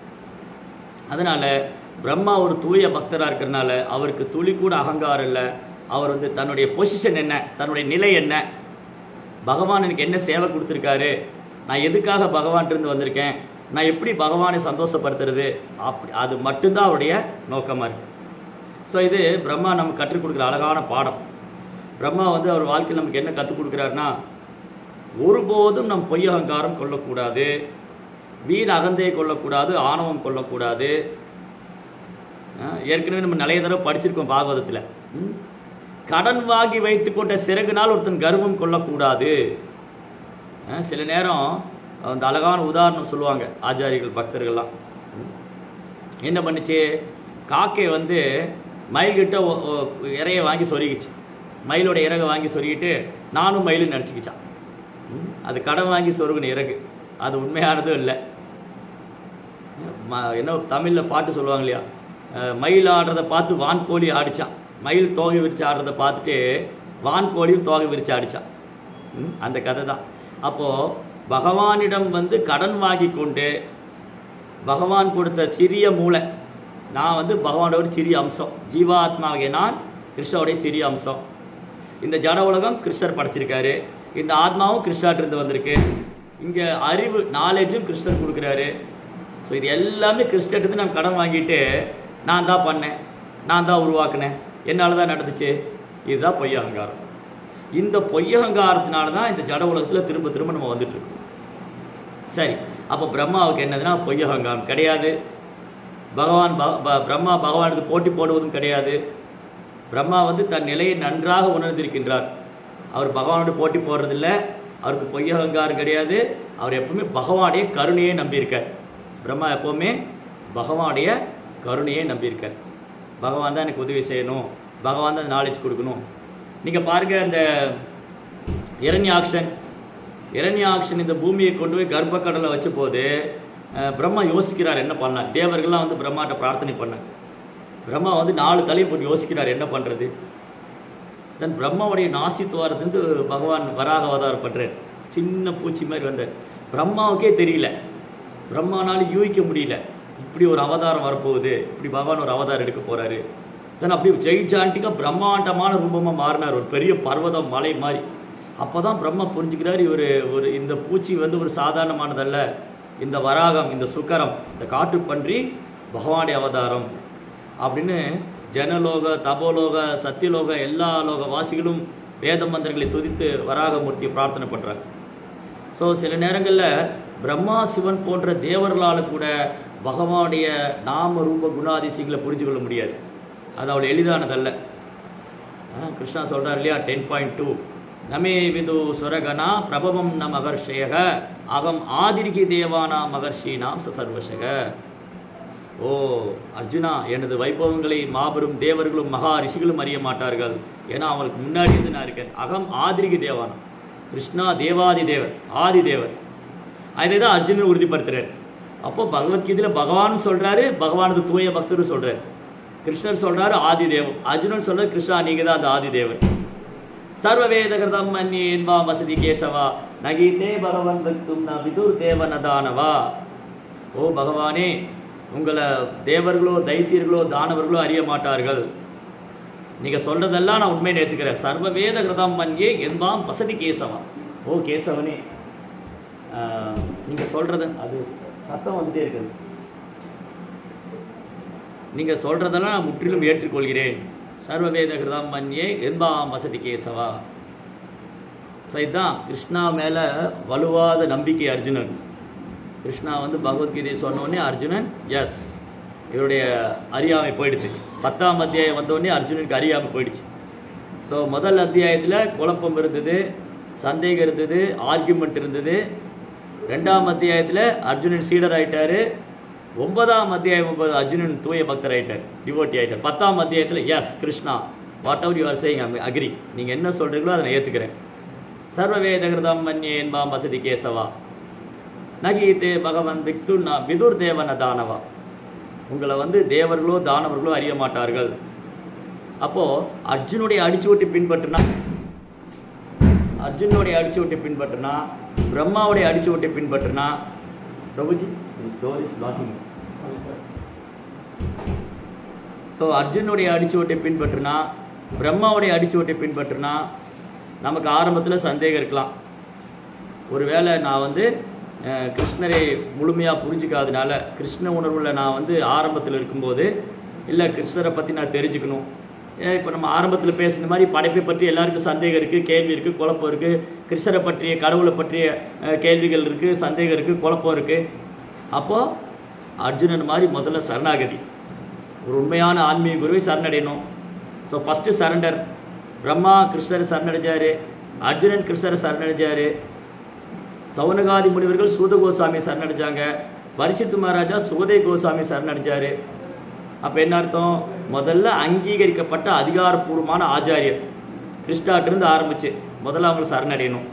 அதனால பிரம்மா ஒரு தூய பக்தராக இருக்கிறனால அவருக்கு துளி கூட அகங்காரம் இல்லை அவர் வந்து தன்னுடைய பொசிஷன் என்ன தன்னுடைய நிலை என்ன பகவான் எனக்கு என்ன சேவை கொடுத்துருக்காரு நான் எதுக்காக பகவான்கிட்ட இருந்து வந்திருக்கேன் நான் எப்படி பகவானை சந்தோஷப்படுத்துறது அப்படி அது மட்டும்தான் அவருடைய நோக்கமாக இருக்கு ஸோ இது பிரம்மா நமக்கு கற்றுக் கொடுக்குற அழகான பாடம் பிரம்மா வந்து அவர் வாழ்க்கையில் நமக்கு என்ன கற்றுக் கொடுக்குறாருன்னா ஒருபோதும் நம் பொய் அகங்காரம் கொள்ளக்கூடாது வீண் அகந்தையை கொள்ளக்கூடாது ஆணவம் கொள்ளக்கூடாது அஹ் ஏற்கனவே நம்ம நிறைய தடவை படிச்சிருக்கோம் பாகவதத்தில் ம்? கடன் வாங்கி வைத்துக்கொண்ட சிறகுனால் ஒருத்தன் கர்வம் கொள்ளக்கூடாது அஹ் சில நேரம் அந்த அழகான உதாரணம் சொல்லுவாங்க ஆச்சாரிகள் பக்தர்கள்லாம் ம்? என்ன பண்ணுச்சு காக்கை வந்து மயில்கிட்ட ஒ- ஒ- இறைய வாங்கி சொருகிச்சு மயிலோட இறகை வாங்கி சொருகிட்டு நானும் மயிலும் நினச்சிக்கிச்சான் ம்? அது கடன் வாங்கி சொருகின இறகு அது உண்மையானதும் இல்லை ம- என்ன தமிழில் பாட்டு சொல்லுவாங்க இல்லையா அஹ் மயில் ஆடுறதை பார்த்து வான்கோழி ஆடிச்சான் மயில் தோகை விரிச்சு ஆடுறதை பார்த்துட்டு வான்கோழியும் தோகை விரிச்சு ஆடிச்சான் ம், அந்த கதை தான் அப்போது பகவானிடம் வந்து கடன் வாங்கி கொண்டு பகவான் கொடுத்த சிறிய மூளை நான் வந்து பகவானோட ஒரு சிறிய அம்சம் ஜீவாத்மாவிய நான் கிருஷ்ணனுடைய சிறிய அம்சம் இந்த ஜட உலகம் கிருஷ்ணர் படைச்சிருக்காரு இந்த ஆத்மாவும் கிருஷ்ணாட்டிருந்து வந்திருக்கு இங்கே அறிவு நாலேஜும் கிருஷ்ணர் கொடுக்குறாரு ஸோ இது எல்லாமே கிருஷ்ணர்கிட்ட நான் கடன் வாங்கிட்டு நான் தான் பண்ணேன் நான் தான் உருவாக்குனேன் என்னால் தான் நடந்துச்சு இதுதான் பொய் அகங்காரம் இந்த பொய் அகங்காரத்தினால தான் இந்த ஜட உலகத்தில் திரும்ப திரும்ப நம்ம வந்துட்டு இருக்கோம் சரி அப்போ பிரம்மாவுக்கு என்னதுன்னா பொய் அகங்காரம் கிடையாது பகவான் ப- ப- பிரம்மா பகவானுக்கு போட்டி போடுவதும் கிடையாது பிரம்மா வந்து தன் நிலையை நன்றாக உணர்ந்திருக்கின்றார் அவர் பகவானோட போட்டி போடுறதில்ல அவருக்கு பொய் அகங்காரம் கிடையாது அவர் எப்பவுமே பகவானுடைய கருணையை நம்பியிருக்கார் பிரம்மா எப்பவுமே பகவானுடைய கருணையை நம்பியிருக்கார் பகவான் தான் எனக்கு உதவி செய்யணும் பகவான் தான் நாலேஜ் கொடுக்கணும் நீங்கள் பாருங்க அந்த இரண்யாக்ஷன் இரண்யாக்ஷன் இந்த பூமியை கொண்டு போய் கர்ப்பக்கடலை வச்ச போது அஹ், பிரம்மா யோசிக்கிறார் என்ன பண்ணலாம் தேவர்கள்லாம் வந்து பிரம்மாட்ட பிரார்த்தனை பண்ணாங்க பிரம்மா வந்து நாலு தலையை போட்டு யோசிக்கிறார் என்ன பண்ணுறது தென் பிரம்மாவுடைய நாசித்துவாரத்துலேருந்து பகவான் வராக அவதாரம் பண்ணுறார் சின்ன பூச்சி மாதிரி வந்தார் பிரம்மாவுக்கே தெரியல பிரம்மானால யூகிக்க முடியல இப்படி ஒரு அவதாரம் வரப்போகுது இப்படி பகவான் ஒரு அவதாரம் எடுக்க போகிறாரு தென் அப்படி ஜெய்ஜாண்டிக்காக பிரம்மாண்டமான ரூபமாக மாறினார் ஒரு பெரிய பர்வதம் மலை மாதிரி அப்போ தான் பிரம்மா புரிஞ்சுக்கிறார் இவர் ஒரு இந்த பூச்சி வந்து ஒரு சாதாரணமானதல்ல இந்த வராகம் இந்த சுக்கரம் இந்த காட்டுப்பன்றி பகவானுடைய அவதாரம் அப்படின்னு ஜனலோக தபோலோக சத்தியலோக எல்லா லோக வாசிகளும் வேத மந்திரங்களை துதித்து வராகமூர்த்தியை பிரார்த்தனை பண்ணுறாங்க ஸோ சில நேரங்களில் பிரம்மா சிவன் போன்ற தேவர்களால் கூட பகவானுடைய நாம ரூப குணாதிசயங்களை புரிஞ்சு கொள்ள முடியாது அது அவ்வளோ எளிதானதல்ல ஆ, கிருஷ்ணா சொல்றார் இல்லையா டென் பாயிண்ட் டூ நமே விது சுரகனா பிரபவம் ந மகர்ஷயக அகம் ஆதிரிகி தேவானா மகர்ஷீனாம் ச சர்வசக ஓ அர்ஜுனா எனது வைபவங்களை மாபெரும் தேவர்களும் மகா ரிஷிகளும் அறிய மாட்டார்கள் ஏன்னா அவங்களுக்கு முன்னாடி இருந்து நான் இருக்கேன் அகம் ஆதிரிகி தேவானா கிருஷ்ணா தேவாதி தேவர் ஆதி தேவர் அதை தான் அர்ஜுனன் உறுதிப்படுத்துறார் அப்போ பகவத்கீதையில் பகவான் சொல்றாரு பகவானது தூய பக்தர் சொல்றாரு கிருஷ்ணர் சொல்றாரு ஆதி தேவம் அர்ஜுனன் சொல்றாரு கிருஷ்ணா நீங்க தான் அந்த ஆதி தேவர் சர்வ வேத கிருதம் மன்யே என்பாம் வசதி கேசவா நகீதே பகவன் பக்தும் ந விதுர் தேவனதானவா ஓ பகவானே உங்களை தேவர்களோ தைத்தியர்களோ தானவர்களோ அறிய மாட்டார்கள் நீங்க சொல்றதெல்லாம் நான் உண்மையை ஏத்துக்கிறேன் சர்வ வேத கிருதம் மன்யே என்பாம் வசதி கேசவா ஓ கேசவனே ஆஹ், நீங்க சொல்றது அது சத்தம் வந்துட்டே இருக்குது நீங்க சொல்றதெல்லாம் நான் முற்றிலும் ஏற்றுக்கொள்கிறேன் சர்வவேத கிருதம் மன்யே என்பாம் வசதி கேசவா ஸோ இதுதான் கிருஷ்ணா மேலே வலுவாத நம்பிக்கை அர்ஜுனன் கிருஷ்ணா வந்து பகவத்கீதை சொன்ன உடனே அர்ஜுனன் எஸ் இவருடைய அறியாமை போயிடுச்சு பத்தாம் அத்தியாயம் வந்த உடனே அர்ஜுனனுக்கு அறியாமை போயிடுச்சு ஸோ முதல் அத்தியாயத்தில் குழப்பம் இருந்தது சந்தேகம் இருந்தது ஆர்கியூமெண்ட் இருந்தது ரெண்டாம் அத்தியாயத்தில் அர்ஜுனன் சீடர் ஆயிட்டாரு ஒன்பதாம் அத்தியாயம் ஒன்பது அர்ஜுனன் தூய பக்தர் ஆயிட்டார் டிவோட்டி ஆயிட்டார் பத்தாம் அத்தியாயத்தில் yes Krishna whatever you are saying I agree நீங்கள் என்ன சொல்கிறீங்களோ அதை நான் ஏற்றுக்கிறேன் சர்வவேத கிருதம் மன்யே என்பாம் வசதி கேசவா நகீதே பகவன் விக்து ந விதுர் தேவன தானவா உங்களை வந்து தேவர்களோ தானவர்களோ அறிய மாட்டார்கள் அப்போ அர்ஜுனுடைய அடிச்சுவட்டி பின்பற்றினா அர்ஜுனுடைய அடிச்சுவட்டி பின்பற்றினா பிரம்மாவுடைய அடிச்சுவட்டி பின்பற்றினா Prabhuji story is lacking so அர்ஜுனுடைய அடிச்சுவட்டை பின்பற்றினா பிரம்மாவுடைய அடிச்சுவட்டை பின்பற்றினா நமக்கு ஆரம்பத்தில் சந்தேகம் இருக்கலாம் ஒருவேளை நான் வந்து அஹ், கிருஷ்ணரை முழுமையாக புரிஞ்சுக்காதனால கிருஷ்ண உணர்வில் நான் வந்து ஆரம்பத்தில் இருக்கும்போது இல்லை கிருஷ்ணரை பற்றி நான் தெரிஞ்சுக்கணும் ஏன் இப்போ நம்ம ஆரம்பத்தில் பேசுன மாதிரி படைப்பை பற்றி எல்லாருக்கும் சந்தேகம் இருக்குது கேள்வி இருக்குது குழப்பம் இருக்குது கிருஷ்ணரை பற்றிய கடவுளை பற்றிய அஹ், கேள்விகள் இருக்குது சந்தேகம் இருக்குது குழப்பம் இருக்குது அப்போது அர்ஜுனன் மாதிரி முதல்ல சரணாகதி ஒரு உண்மையான ஆன்மீக குருவை சரணடையணும் ஸோ ஃபஸ்ட்டு சரண்டர் பிரம்மா கிருஷ்ணரை சரணடைஞ்சாரு அர்ஜுனன் கிருஷ்ணரை சரணடைஞ்சாரு சௌனகாதி முனிவர்கள் சூத கோசாமி சரணடைஞ்சாங்க பரிசித்து மகாராஜா சுகதே கோசாமி சரணடைஞ்சாரு அப்போ என்ன அர்த்தம் முதல்ல அங்கீகரிக்கப்பட்ட அதிகாரப்பூர்வமான ஆச்சாரியர் கிருஷ்ணாட்டிருந்து ஆரம்பிச்சு முதல்ல அவங்களுக்கு சரணடையணும்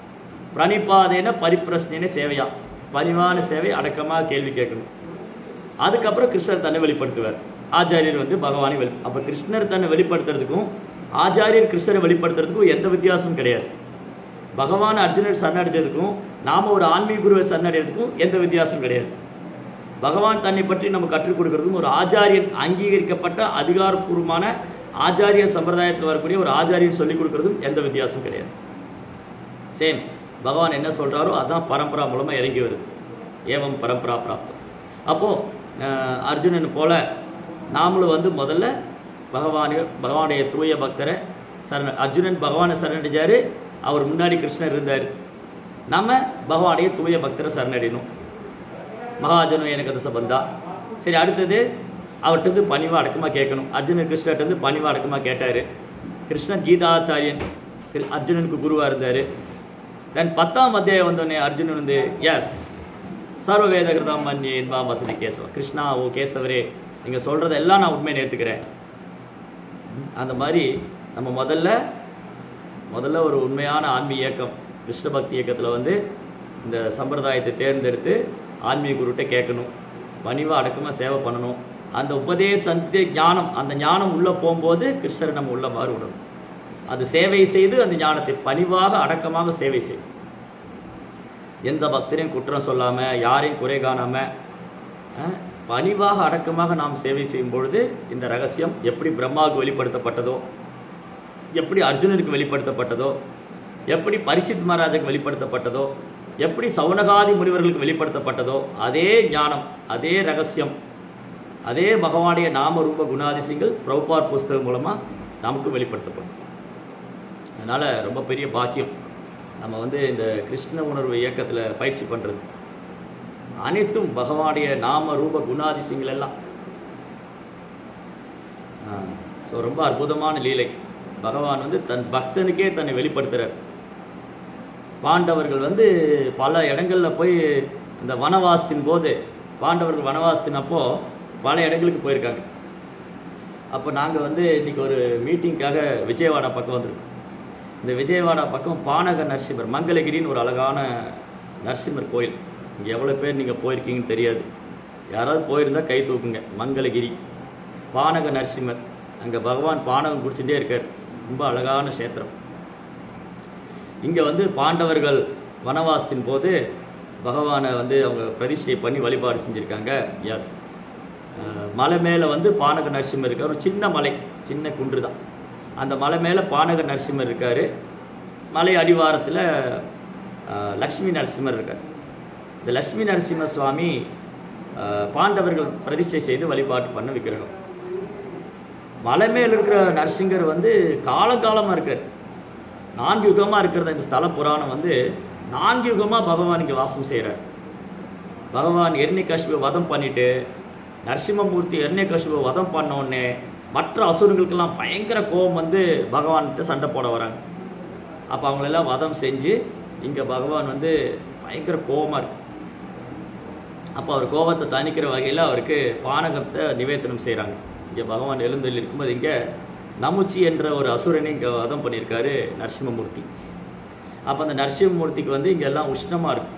பிரணிபாதேன பரிப்பிரஷ்னேன சேவையா பணிவான சேவை அடக்கமாக கேள்வி கேட்கணும் அதுக்கப்புறம் கிருஷ்ணர் தன்னை வெளிப்படுத்துவார் ஆச்சாரியர் வந்து பகவானை வெளி அப்போ கிருஷ்ணர் தன்னை வெளிப்படுத்துறதுக்கும் ஆச்சாரியர் கிருஷ்ணரை வெளிப்படுத்துறதுக்கும் எந்த வித்தியாசமும் கிடையாது பகவான் அர்ஜுனர் சரணடைஞ்சதுக்கும் நாம ஒரு ஆன்மீக குருவை சரணடைறதுக்கும் எந்த வித்தியாசமும் கிடையாது பகவான் தன்னை பற்றி நம்ம கற்றுக் கொடுக்கறதுக்கும் ஒரு ஆச்சாரியன் அங்கீகரிக்கப்பட்ட அதிகாரப்பூர்வமான ஆச்சாரிய சம்பிரதாயத்தில் வரக்கூடிய ஒரு ஆச்சாரியன் சொல்லிக் கொடுக்கறதும் எந்த வித்தியாசமும் கிடையாது சேம் பகவான் என்ன சொல்றாரோ அதான் பரம்பரா மூலமா இறங்கி வருது ஏவம் பரம்பரா பிராப்தம் அப்போ அஹ், அர்ஜுனன் போல நாமளும் வந்து முதல்ல பகவான் பகவானுடைய தூய பக்தரை சரண அர்ஜுனன் பகவானை சரணடைஞ்சாரு அவர் முன்னாடி கிருஷ்ணர் இருந்தார் நாம பகவானுடைய தூய பக்தரை சரணடையணும் மகாஜனம் எனக்கு அது சம்பந்தா சரி அடுத்தது அவர்கிட்ட இருந்து பணிவா அடக்கமா கேட்கணும் அர்ஜுனன் கிருஷ்ணர்கிட்ட இருந்து பணிவா அடக்கமா கேட்டாரு கிருஷ்ணன் கீதாச்சாரியன் கிரு- அர்ஜுனனுக்கு குருவா இருந்தாரு தென் பத்தாம் அத்தியாயம் வந்தோடனே அர்ஜுனன் வந்து எஸ் சர்வவேத கிருதம் மன்யே என்பாம் வசதி கேசவ கிருஷ்ணா ஓ கேசவரே நீங்க சொல்றதெல்லாம் நான் உண்மையை ஏத்துக்கிறேன் அந்த மாதிரி நம்ம முதல்ல முதல்ல ஒரு உண்மையான ஆன்மீக இயக்கம் கிருஷ்ண பக்தி இயக்கத்தில் வந்து இந்த சம்பிரதாயத்தை தேர்ந்தெடுத்து ஆன்மீக குருட்ட கேட்கணும் பணிவாக அடக்கமாக சேவை பண்ணணும் அந்த உபதேச ஞானம் அந்த ஞானம் உள்ளே போகும்போது கிருஷ்ணரை நம்ம உள்ள மாறி விடணும் அது சேவை செய்து அந்த ஞானத்தை பணிவாக அடக்கமாக சேவை செய்யும் எந்த பக்தரையும் குற்றம் சொல்லாமல் யாரையும் குறை காணாமல் பணிவாக அடக்கமாக நாம் சேவை செய்யும் பொழுது இந்த ரகசியம் எப்படி பிரம்மாவுக்கு வெளிப்படுத்தப்பட்டதோ எப்படி அர்ஜுனனுக்கு வெளிப்படுத்தப்பட்டதோ எப்படி பரிசித் மகாராஜுக்கு வெளிப்படுத்தப்பட்டதோ எப்படி சவுனகாதி முனிவர்களுக்கு வெளிப்படுத்தப்பட்டதோ அதே ஞானம் அதே ரகசியம் அதே பகவானுடைய நாம ரூப குணாதிசயங்கள் பிரபுபார் புஸ்தகம் மூலமாக நமக்கு வெளிப்படுத்தப்படும் அதனால் ரொம்ப பெரிய பாக்கியம் நம்ம வந்து இந்த கிருஷ்ண உணர்வு இயக்கத்தில் பயிற்சி பண்ணுறது அனைத்தும் பகவானுடைய நாம ரூப குணாதிசயங்கள் எல்லாம் ஸோ ரொம்ப அற்புதமான லீலை பகவான் வந்து தன் பக்தனுக்கே தன்னை வெளிப்படுத்துகிறார் பாண்டவர்கள் வந்து பல இடங்களில் போய் இந்த வனவாசத்தின் போது பாண்டவர்கள் வனவாசத்தின் அப்போ பல இடங்களுக்கு போயிருக்காங்க அப்போ நாங்கள் வந்து இன்றைக்கி ஒரு மீட்டிங்க்காக விஜயவாடா பக்கம் வந்திருக்கோம் இந்த விஜயவாடா பக்கம் பானக நரசிம்மர் மங்களகிரின்னு ஒரு அழகான நரசிம்மர் கோயில் இங்கே எவ்வளோ பேர் நீங்கள் போயிருக்கீங்கன்னு தெரியாது யாராவது போயிருந்தால் கை தூக்குங்க மங்களகிரி பானக நரசிம்மர் அங்கே பகவான் பானகம் குடிச்சுட்டே இருக்கார் ரொம்ப அழகான க்ஷேத்திரம் இங்கே வந்து பாண்டவர்கள் வனவாசத்தின் போது பகவானை வந்து அவங்க பிரதிஷ்டை பண்ணி வழிபாடு செஞ்சுருக்காங்க எஸ் மலை மேலே வந்து பானக நரசிம்மர் இருக்கார் ஒரு சின்ன மலை சின்ன குன்று தான் அந்த மலை மேலே பானக நரசிம்மர் இருக்கார் மலை அடிவாரத்தில் லக்ஷ்மி நரசிம்மர் இருக்கார் இந்த லக்ஷ்மி நரசிம்ம சுவாமி அஹ், பாண்டவர்கள் பிரதிஷ்டை செய்து வழிபாட்டு பண்ண விக்கிரகம் மலை மேல் இருக்கிற நரசிங்கர் வந்து காலகாலமாக இருக்கார் நான்கு யுகமாக இருக்கிறத இந்த ஸ்தல புராணம் வந்து நான்கு யுகமாக பகவான் இங்கே வாசம் செய்கிறார் பகவான் எர்ணிகஷ்பு வதம் பண்ணிட்டு நரசிம்மமூர்த்தி எர்ணிகஷ்பு வதம் பண்ண உடனே மற்ற அசுரங்களுக்கெல்லாம் பயங்கர கோபம் வந்து பகவான்கிட்ட சண்டை போட வராங்க அப்போ அவங்களெல்லாம் வதம் செஞ்சு இங்கே பகவான் வந்து பயங்கர கோபமாக இருக்கு அப்போ அவர் கோபத்தை தணிக்கிற வகையில் அவருக்கு பானகத்தை நிவேதனம் செய்கிறாங்க இங்கே பகவான் எழுந்தொல்லி இருக்கும்போது இங்கே நமுச்சி என்ற ஒரு அசுரனை இங்கே வதம் பண்ணியிருக்காரு நரசிம்மமூர்த்தி அப்போ அந்த நரசிம்மூர்த்திக்கு வந்து இங்கே எல்லாம் உஷ்ணமாக இருக்கும்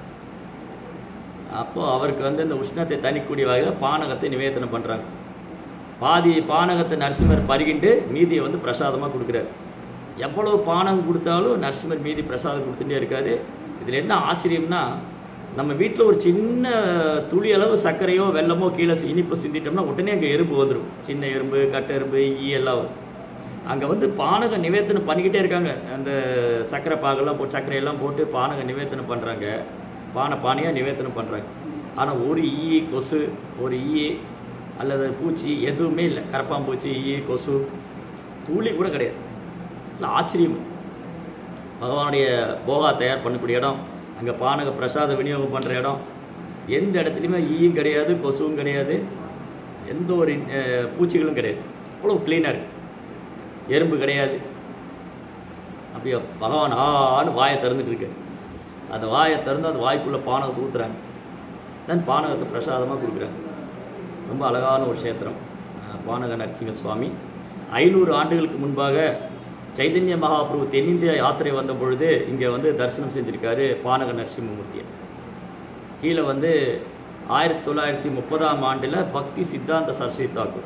அப்போது அவருக்கு வந்து இந்த உஷ்ணத்தை தணிக்கக்கூடிய வகையில் பானகத்தை நிவேதனம் பண்ணுறாங்க பாதி பானகத்தை நரசிம்மர் பருகிண்டு மீதியை வந்து பிரசாதமாக கொடுக்குறாரு எவ்வளவு பானகம் கொடுத்தாலும் நரசிம்மர் மீதி பிரசாதம் கொடுத்துட்டே இருக்காரு இதில் என்ன ஆச்சரியம்னா நம்ம வீட்டில் ஒரு சின்ன துளி அளவு சர்க்கரையோ வெல்லமோ கீழே சி- இனிப்பு சிந்திட்டோம்னா உடனே அங்கே எறும்பு வந்துடும் சின்ன எறும்பு கட்டை எறும்பு ஈ எல்லாம் வரும் அங்கே வந்து பானக நிவேத்தனம் பண்ணிக்கிட்டே இருக்காங்க அந்த சர்க்கரை பாகெல்லாம் போட்டு சர்க்கரையெல்லாம் போட்டு பானக நிவேத்தனம் பண்ணுறாங்க பானை பானையாக நிவேத்தனம் பண்ணுறாங்க ஆனால் ஒரு ஈ கொசு ஒரு ஈ அல்லது பூச்சி எதுவுமே இல்லை கரப்பாம்பூச்சி ஈ கொசு துளி கூட கிடையாது இல்லை ஆச்சரியம் பகவானுடைய போகா தயார் பண்ணக்கூடிய இடம் அங்கே பானக பிரசாத விநியோகம் பண்ணுற இடம் எந்த இடத்துலையுமே ஈயும் கிடையாது கொசுவும் கிடையாது எந்த ஒரு அஹ், பூச்சிகளும் கிடையாது அவ்வளோ க்ளீனாக இருக்கு எறும்பு கிடையாது அப்படியே பகவான் ஆன்னு வாயை திறந்துட்டு இருக்கு அந்த வாயை திறந்து அந்த வாய்க்குள்ளே பானகத்தை ஊற்றுறாங்க தென் பானகத்தை பிரசாதமாக கொடுக்குறாங்க ரொம்ப அழகான ஒரு க்ஷேத்திரம் அஹ், பானக நரசிங்க சுவாமி ஐநூறு ஆண்டுகளுக்கு முன்பாக சைதன்ய மகாபிரபு தென்னிந்திய யாத்திரை வந்த பொழுது இங்கே வந்து தரிசனம் செஞ்சிருக்காரு பானக நரசிம்மமூர்த்தியை கீழே வந்து ஆயிரத்தி தொள்ளாயிரத்தி முப்பதாம் ஆண்டில் பக்தி சித்தாந்த சரஸ்வதி தாக்கூர்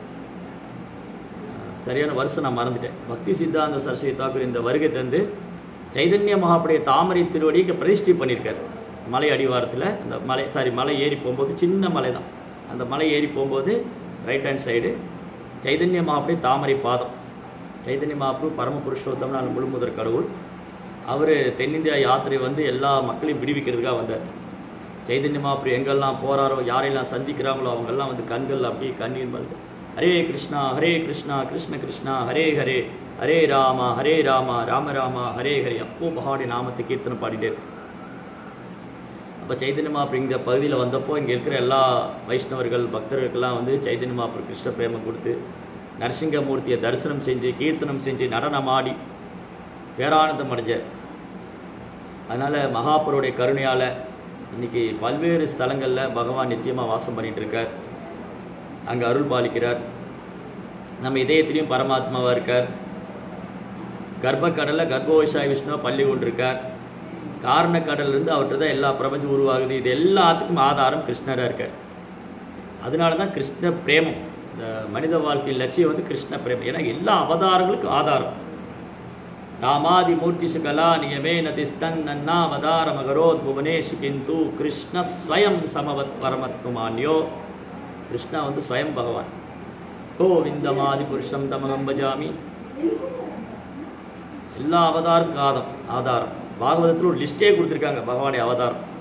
அஹ், சரியான வருஷம் நான் மறந்துட்டேன் பக்தி சித்தாந்த சரஸ்வதி தாக்கூர் இந்த வருகை தந்து சைதன்ய மகாபுடைய தாமரை திருவடி இங்கே பிரதிஷ்டை பண்ணியிருக்காரு மலை அடிவாரத்தில் அந்த மலை சாரி மலை ஏறி போகும்போது சின்ன மலை தான் அந்த மலை ஏறி போகும்போது ரைட் ஹேண்ட் சைடு சைதன்ய மகாபுடைய தாமரை பாதம் சைதன்ய மகாபுரு பரம புருஷோத்தம்னு அந்த முழுமுதற் கடவுள் அவர் தென்னிந்தியா யாத்திரை வந்து எல்லா மக்களையும் விடுவிக்கிறதுக்காக வந்தார் சைதன்ய மகாபுரு எங்கெல்லாம் போறாரோ யாரெல்லாம் சந்திக்கிறாங்களோ அவங்கெல்லாம் வந்து கண்கள் அப்படியே கண்ணீர் மல்க ஹரே கிருஷ்ணா ஹரே கிருஷ்ணா கிருஷ்ண கிருஷ்ணா ஹரே ஹரே ஹரே ராமா ஹரே ராமா ராம ராமா ஹரே ஹரே அப்போ பகவானுடைய நாமத்தை கீர்த்தனை பாடிட்டே இருக்கு அப்போ சைதன்ய மகாபுரு இந்த பகுதியில் வந்தப்போ இங்கே இருக்கிற எல்லா வைஷ்ணவர்கள் பக்தர்களுக்கெல்லாம் வந்து சைதன்ய மகாபுரு கிருஷ்ண பிரேமம் கொடுத்து நரசிங்கமூர்த்தியை தரிசனம் செஞ்சு கீர்த்தனம் செஞ்சு நடனம் ஆடி பேரானந்தம் அடைஞ்சார் அதனால் மகாபுருடைய கருணையால் இன்னைக்கு பல்வேறு ஸ்தலங்களில் பகவான் நித்தியமாக வாசம் பண்ணிட்டு இருக்கார் அங்கே அருள் பாலிக்கிறார் நம்ம இதயத்திலையும் பரமாத்மாவாக இருக்கார் கர்ப்பக்கடலில் கர்ப்பவிஷாய விஷ்ணுவா பள்ளி கொண்டிருக்கார் காரணக்கடல்லேருந்து அவர்கிட்ட தான் எல்லா பிரபஞ்சம் உருவாகுது இது எல்லாத்துக்கும் ஆதாரம் கிருஷ்ணராக இருக்கார் அதனால தான் கிருஷ்ண பிரேமம் இந்த மனித வாழ்க்கையின் லட்சியம் வந்து கிருஷ்ண பிரேமம் ஏன்னா எல்லா அவதாரங்களுக்கும் ஆதாரம் ராமாதி மூர்த்தி சுகலா நியமேன திஸ்தன் நன்னாவதார மகரோத் புவனேஷ் கிந்து கிருஷ்ண ஸ்வயம் சமவத் பரமத்மான்யோ கிருஷ்ணா வந்து ஸ்வயம் பகவான் கோவிந்தமாதி புருஷம் தமகம் பஜாமி எல்லா அவதாரத்துக்கும் ஆதம் ஆதாரம் பாகவதத்தில் ஒரு லிஸ்டே கொடுத்துருக்காங்க பகவானுடைய அவதாரம்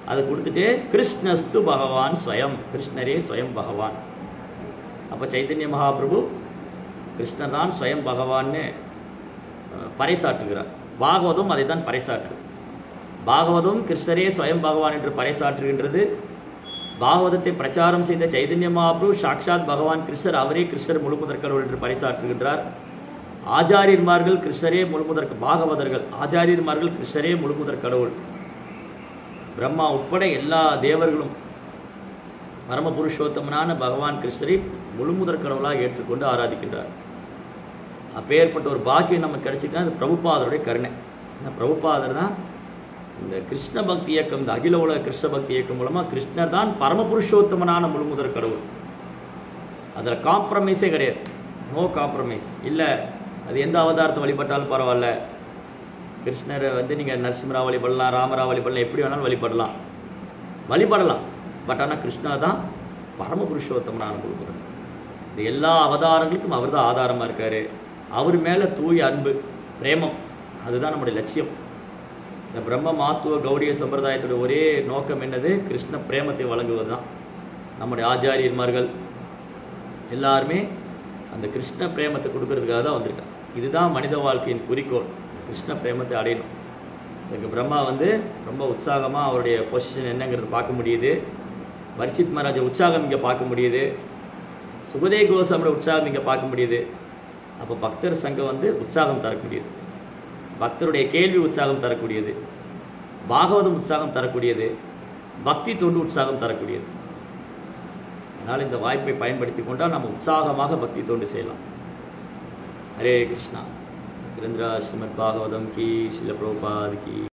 அதை கொடுத்துட்டு கிருஷ்ணஸ்து பகவான் ஸ்வயம் கிருஷ்ணரே ஸ்வயம் பகவான் அப்போ சைத்தன்ய மகாபிரபு கிருஷ்ணர் தான் ஸ்வயம் பகவான்னு அஹ், பறைசாற்றுகிறார் பாகவதம் அதை தான் பறைசாற்று பாகவதம் கிருஷ்ணரே ஸ்வயம் பகவான் என்று பறைசாற்றுகின்றது பாகவதத்தை பிரச்சாரம் செய்த சைதன்ய மகாபிரபு சாக்ஷாத் பகவான் கிருஷ்ணர் அவரே கிருஷ்ணர் முழுமுதற் கடவுள் என்று பறைசாற்றுகின்றார் ஆச்சாரியர்மார்கள் கிருஷ்ணரே முழுமுதற் பாகவதர்கள் ஆச்சாரியர்மார்கள் கிருஷ்ணரே முழுமுதற் கடவுள் பிரம்மா உட்பட எல்லா தேவர்களும் பரம புருஷோத்தமனான பகவான் கிருஷ்ணரை முழுமுதற் கடவுளாக ஏற்றுக்கொண்டு ஆராதிக்கின்றார் அப்பேற்பட்ட ஒரு பாக்கியம் நமக்கு கிடைச்சிருக்கா அது பிரபுபாதருடைய கருணை இந்த பிரபுபாதர் தான் இந்த கிருஷ்ண பக்தி இயக்கம் இந்த அகில உலக கிருஷ்ண பக்தி இயக்கம் மூலமாக கிருஷ்ணர் தான் பரம புருஷோத்தமனான முழுமுதற் கடவுள் அதில் காம்ப்ரமைஸே கிடையாது நோ காம்ப்ரமைஸ் இல்லை அது எந்த அவதாரத்தை வழிபட்டாலும் பரவாயில்ல கிருஷ்ணரை வந்து நீங்கள் நரசிம்மரா வழிபடலாம் ராமரா வழிபடலாம் எப்படி வேணாலும் வழிபடலாம் வழிபடலாம் பட் ஆனால் கிருஷ்ணா தான் பரம புருஷோத்தமனான முழுமுதற் இந்த எல்லா அவதாரங்களுக்கும் அவர் தான் ஆதாரமாக இருக்கார் அவர் மேலே தூய அன்பு பிரேமம் அதுதான் நம்முடைய லட்சியம் இந்த பிரம்ம மாத்துவ கௌடிய சம்பிரதாயத்தோட ஒரே நோக்கம் என்னது கிருஷ்ண பிரேமத்தை வழங்குவது தான் நம்முடைய ஆச்சாரியன்மார்கள் எல்லாருமே அந்த கிருஷ்ண பிரேமத்தை கொடுக்கறதுக்காக தான் வந்திருக்காங்க இதுதான் மனித வாழ்க்கையின் குறிக்கோள் கிருஷ்ண பிரேமத்தை அடையணும் இங்கே பிரம்மா வந்து ரொம்ப உற்சாகமாக அவருடைய பொசிஷன் என்னங்கிறது பார்க்க முடியுது வர்ஷித் மகாராஜா உற்சாகம் இங்கே பார்க்க முடியுது சுகதே கோசாமோட உற்சாகம் இங்கே பார்க்க முடியுது அப்போ பக்தர் சங்கம் வந்து உற்சாகம் தரக்கூடியது பக்தருடைய கேள்வி உற்சாகம் தரக்கூடியது பாகவதம் உற்சாகம் தரக்கூடியது பக்தி தொண்டு உற்சாகம் தரக்கூடியது அதனால் இந்த வாய்ப்பை பயன்படுத்தி கொண்டால் நம்ம உற்சாகமாக பக்தி தொண்டு செய்யலாம் ஹரே கிருஷ்ணா கிருந்திரா ஸ்ரீமத் பாகவதம் கி சில பிரபுபாத் கி